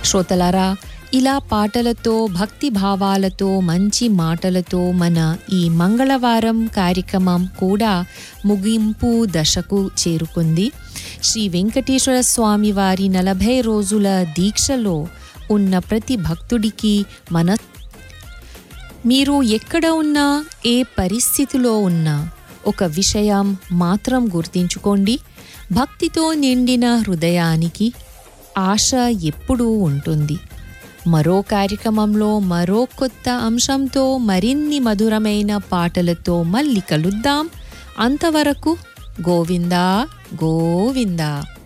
శ్రోతలారా ఇలా పాటలతో భక్తి భావాలతో మంచి మాటలతో మన ఈ మంగళవారం కార్యక్రమం కూడా ముగింపు దశకు చేరుకుంది శ్రీ వెంకటేశ్వర స్వామి వారి నలభై రోజుల దీక్షలో ఉన్న ప్రతి భక్తుడికి మన మీరు ఎక్కడ ఉన్నా ఏ పరిస్థితిలో ఉన్నా ఒక విషయం మాత్రం గుర్తించుకోండి భక్తితో నిండిన హృదయానికి ఆశ ఎప్పుడూ ఉంటుంది మరో కార్యక్రమంలో మరో కొత్త అంశంతో మరిన్ని మధురమైన పాటలతో మళ్ళీ కలుద్దాం అంతవరకు గోవిందా గోవిందా